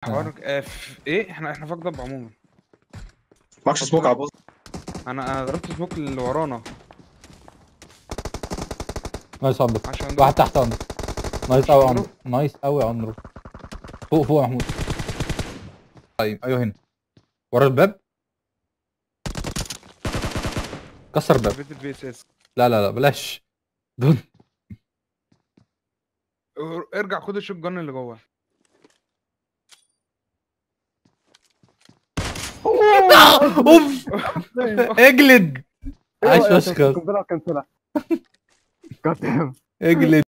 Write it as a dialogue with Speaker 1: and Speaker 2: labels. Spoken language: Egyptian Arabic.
Speaker 1: حوارك آه في ايه احنا احنا فاك ضب عموما
Speaker 2: معكش سموك عبوظ
Speaker 1: انا انا ضربت سموك اللي ورانا
Speaker 3: نايس عمرو
Speaker 1: عشان
Speaker 3: واحد تحت عمرو نايس قوي
Speaker 1: عمرو؟
Speaker 3: عمرو نايس قوي عمرو فوق فوق يا محمود طيب ايوه هنا ورا الباب كسر الباب
Speaker 1: بيت البي اس اس
Speaker 3: لا لا لا بلاش دون
Speaker 1: ارجع خد الشوت جن اللي جوه
Speaker 3: اوف اجلد عاش فشخ
Speaker 4: القنبله كان طلع جاد
Speaker 3: اجلد